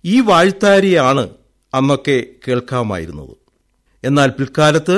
ഈ വാഴ്ത്താരിയാണ് അന്നൊക്കെ കേൾക്കാമായിരുന്നത് എന്നാൽ പിൽക്കാലത്ത്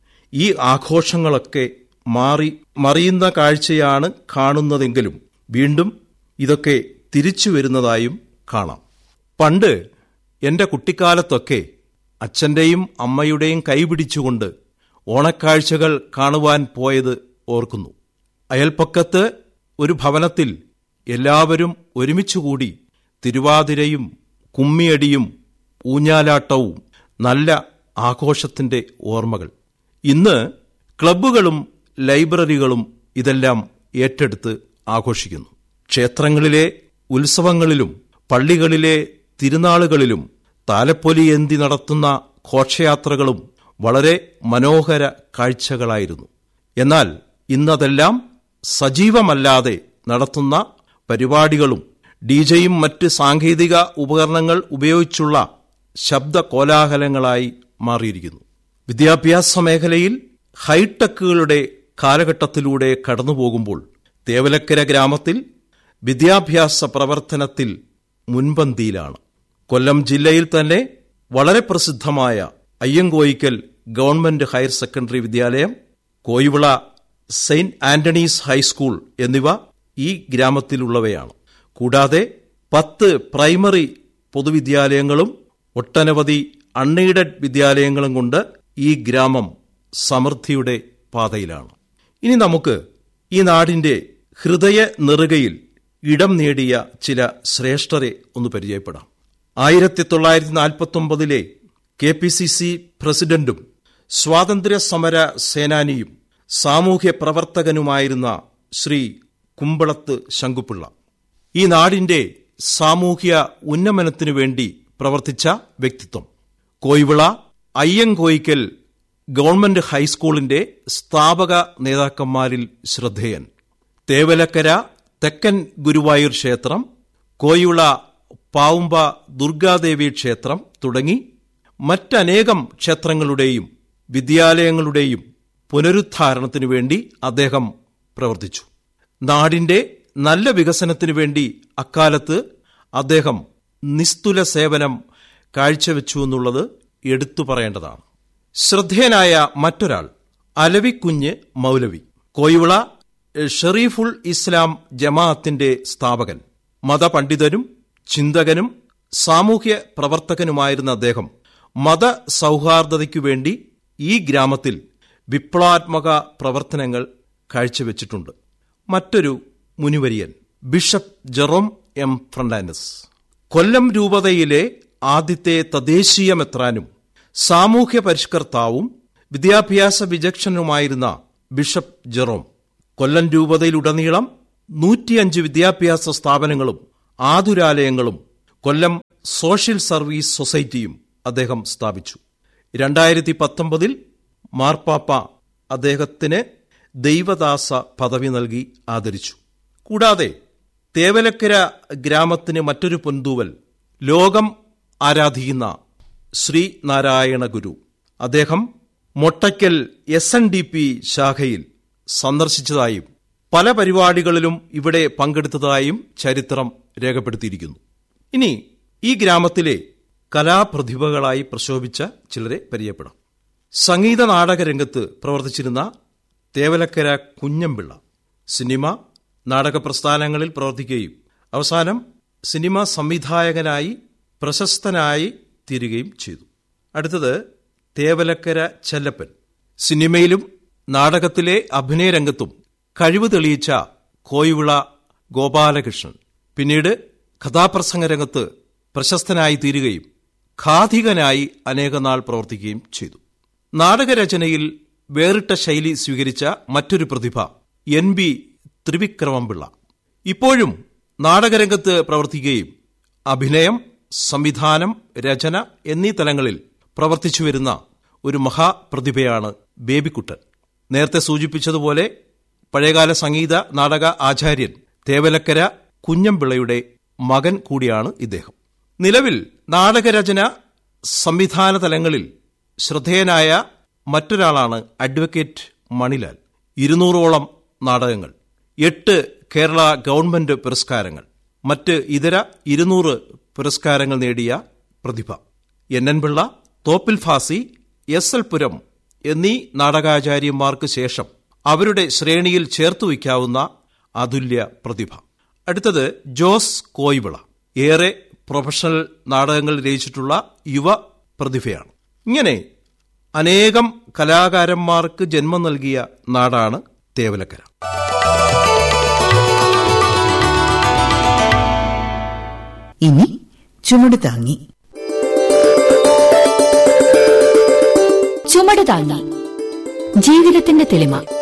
ഈ ആഘോഷങ്ങളൊക്കെ മാറി മറിയുന്ന കാഴ്ചയാണ് കാണുന്നതെങ്കിലും വീണ്ടും ഇതൊക്കെ തിരിച്ചു വരുന്നതായും കാണാം പണ്ട് എന്റെ കുട്ടിക്കാലത്തൊക്കെ അച്ഛന്റെയും അമ്മയുടെയും കൈപിടിച്ചുകൊണ്ട് ഓണക്കാഴ്ചകൾ കാണുവാൻ പോയത് ഓർക്കുന്നു അയൽപ്പക്കത്ത് ഒരു ഭവനത്തിൽ എല്ലാവരും ഒരുമിച്ചുകൂടി തിരുവാതിരയും കുമ്മിയടിയും ഊഞ്ഞാലാട്ടവും നല്ല ആഘോഷത്തിന്റെ ഓർമ്മകൾ ഇന്ന് ക്ലബ്ബുകളും ലൈബ്രറികളും ഇതെല്ലാം ഏറ്റെടുത്ത് ആഘോഷിക്കുന്നു ക്ഷേത്രങ്ങളിലെ ഉത്സവങ്ങളിലും പള്ളികളിലെ തിരുനാളുകളിലും താലപ്പൊലി എന്തി നടത്തുന്ന ഘോഷയാത്രകളും വളരെ മനോഹര കാഴ്ചകളായിരുന്നു എന്നാൽ ഇന്നതെല്ലാം സജീവമല്ലാതെ നടത്തുന്ന പരിപാടികളും ഡിജയും മറ്റ് സാങ്കേതിക ഉപകരണങ്ങൾ ഉപയോഗിച്ചുള്ള ശബ്ദ കോലാഹലങ്ങളായി മാറിയിരിക്കുന്നു വിദ്യാഭ്യാസ മേഖലയിൽ ഹൈടെക്കുകളുടെ കാലഘട്ടത്തിലൂടെ കടന്നുപോകുമ്പോൾ തേവലക്കര ഗ്രാമത്തിൽ വിദ്യാഭ്യാസ പ്രവർത്തനത്തിൽ മുൻപന്തിയിലാണ് കൊല്ലം ജില്ലയിൽ തന്നെ വളരെ പ്രസിദ്ധമായ അയ്യങ്കോയിക്കൽ ഗവൺമെന്റ് ഹയർ സെക്കൻഡറി വിദ്യാലയം കോയിവിള സെയിന്റ് ആന്റണീസ് ഹൈസ്കൂൾ എന്നിവ ഈ ഗ്രാമത്തിലുള്ളവയാണ് കൂടാതെ പത്ത് പ്രൈമറി പൊതുവിദ്യാലയങ്ങളും ഒട്ടനവധി അൺഎയ്ഡഡ് വിദ്യാലയങ്ങളും കൊണ്ട് ഈ ഗ്രാമം സമൃദ്ധിയുടെ പാതയിലാണ് ഇനി നമുക്ക് ഈ നാടിന്റെ ഹൃദയ നെറുകയിൽ ഇടം നേടിയ ചില ശ്രേഷ്ഠരെ ഒന്ന് പരിചയപ്പെടാം ആയിരത്തി തൊള്ളായിരത്തി നാൽപ്പത്തി ഒമ്പതിലെ കെ പി സി സി പ്രസിഡന്റും സ്വാതന്ത്ര്യ സമര സേനാനിയും സാമൂഹ്യ പ്രവർത്തകനുമായിരുന്ന ശ്രീ കുമ്പളത്ത് ശങ്കുപിള്ള ഈ നാടിന്റെ സാമൂഹ്യ ഉന്നമനത്തിനു വേണ്ടി പ്രവർത്തിച്ച വ്യക്തിത്വം കോയിവിള അയ്യങ്കോയിക്കൽ ഗവൺമെന്റ് ഹൈസ്കൂളിന്റെ സ്ഥാപക നേതാക്കന്മാരിൽ ശ്രദ്ധേയൻ തേവലക്കര തെക്കൻ ഗുരുവായൂർ ക്ഷേത്രം കോയിവിള പാവുമ്പ ദുർഗാദേവി ക്ഷേത്രം തുടങ്ങി മറ്റനേകം ക്ഷേത്രങ്ങളുടെയും വിദ്യാലയങ്ങളുടെയും പുനരുദ്ധാരണത്തിനു വേണ്ടി അദ്ദേഹം പ്രവർത്തിച്ചു നാടിന്റെ നല്ല വികസനത്തിനു വേണ്ടി അക്കാലത്ത് അദ്ദേഹം നിസ്തുല സേവനം കാഴ്ചവെച്ചു എന്നുള്ളത് എടുത്തു പറയേണ്ടതാണ് ശ്രദ്ധേയനായ മറ്റൊരാൾ അലവിക്കുഞ്ഞ് മൗലവി കോയിവിള ഷെറീഫുൾ ഇസ്ലാം ജമാഅത്തിന്റെ സ്ഥാപകൻ മതപണ്ഡിതനും ചിന്തകനും സാമൂഹ്യ പ്രവർത്തകനുമായിരുന്ന അദ്ദേഹം മത സൗഹാർദ്ദതയ്ക്കു വേണ്ടി ഈ ഗ്രാമത്തിൽ വിപ്ലവാത്മക പ്രവർത്തനങ്ങൾ കാഴ്ചവെച്ചിട്ടുണ്ട് മറ്റൊരു മുനിവരിയൻ ബിഷപ്പ് ജെറോം എം ഫ്രണ്ടാനസ് കൊല്ലം രൂപതയിലെ ആദ്യത്തെ തദ്ദേശീയ മെത്രാനും സാമൂഹ്യ പരിഷ്കർത്താവും വിദ്യാഭ്യാസ വിചക്ഷണനുമായിരുന്ന ബിഷപ്പ് ജെറോം കൊല്ലം രൂപതയിലുടനീളം നൂറ്റിയഞ്ച് വിദ്യാഭ്യാസ സ്ഥാപനങ്ങളും ആതുരാലയങ്ങളും കൊല്ലം സോഷ്യൽ സർവീസ് സൊസൈറ്റിയും അദ്ദേഹം സ്ഥാപിച്ചു രണ്ടായിരത്തി പത്തൊമ്പതിൽ മാർപ്പാപ്പ അദ്ദേഹത്തിന് ദൈവദാസ പദവി നൽകി ആദരിച്ചു കൂടാതെ തേവലക്കര ഗ്രാമത്തിന് മറ്റൊരു പൊന്തൂവൽ ലോകം ആരാധിക്കുന്ന ശ്രീ നാരായണ ഗുരു അദ്ദേഹം Mottakkal S N D P ശാഖയിൽ സന്ദർശിച്ചതായും പല പരിപാടികളിലും ഇവിടെ പങ്കെടുത്തതായും ചരിത്രം രേഖപ്പെടുത്തിയിരിക്കുന്നു ഇനി ഈ ഗ്രാമത്തിലെ കലാപ്രതിഭകളായി പ്രശോഭിച്ച ചിലരെ പരിചയപ്പെടാം സംഗീത നാടക രംഗത്ത് പ്രവർത്തിച്ചിരുന്ന തേവലക്കര കുഞ്ഞമ്പിള്ള സിനിമ നാടക പ്രസ്ഥാനങ്ങളിൽ പ്രവർത്തിക്കുകയും അവസാനം സിനിമ സംവിധായകനായി പ്രശസ്തനായി തീരുകയും ചെയ്തു അടുത്തത് തേവലക്കര ചെല്ലപ്പൻ സിനിമയിലും നാടകത്തിലെ അഭിനയ രംഗത്തും കഴിവ് തെളിയിച്ച കോയിവിള ഗോപാലകൃഷ്ണൻ പിന്നീട് കഥാപ്രസംഗ രംഗത്ത് പ്രശസ്തനായി തീരുകയും ഖാധികനായി അനേകനാൾ പ്രവർത്തിക്കുകയും ചെയ്തു നാടകരചനയിൽ വേറിട്ട ശൈലി സ്വീകരിച്ച മറ്റൊരു പ്രതിഭ എൻ ബി ത്രിവിക്രമപിള്ള ഇപ്പോഴും നാടകരംഗത്ത് പ്രവർത്തിക്കുകയും അഭിനയം സംവിധാനം രചന എന്നീ തലങ്ങളിൽ പ്രവർത്തിച്ചു വരുന്ന ഒരു മഹാപ്രതിഭയാണ് ബേബിക്കുട്ടൻ നേരത്തെ സൂചിപ്പിച്ചതുപോലെ പഴയകാല സംഗീത നാടക ആചാര്യൻ തേവലക്കര കുഞ്ഞമ്പിള്ളയുടെ മകൻ കൂടിയാണ് ഇദ്ദേഹം നിലവിൽ നാടകരചന സംവിധാന തലങ്ങളിൽ ശ്രദ്ധേയനായ മറ്റൊരാളാണ് അഡ്വക്കേറ്റ് മണിലാൽ ഇരുന്നൂറോളം നാടകങ്ങൾ എട്ട് കേരള ഗവൺമെന്റ് പുരസ്കാരങ്ങൾ മറ്റ് ഇതര ഇരുന്നൂറ് പുരസ്കാരങ്ങൾ നേടിയ പ്രതിഭ N N Pillai Thoppil Bhasi S L Puram എന്നീ നാടകാചാര്യന്മാർക്ക് ശേഷം അവരുടെ ശ്രേണിയിൽ ചേർത്തുവയ്ക്കാവുന്ന അതുല്യ പ്രതിഭ അടുത്തത് ജോസ് കോയിവിള ഏറെ പ്രൊഫഷണൽ നാടകങ്ങൾ രചിച്ചിട്ടുള്ള യുവ പ്രതിഭയാണ് ഇങ്ങനെ അനേകം കലാകാരന്മാർക്ക് ജന്മം നൽകിയ നാടാണ് തേവലക്കര ഇനി ചുമട് താങ്ങി ചുമട് താങ്ങി ജീവിതത്തിന്റെ തെളിമ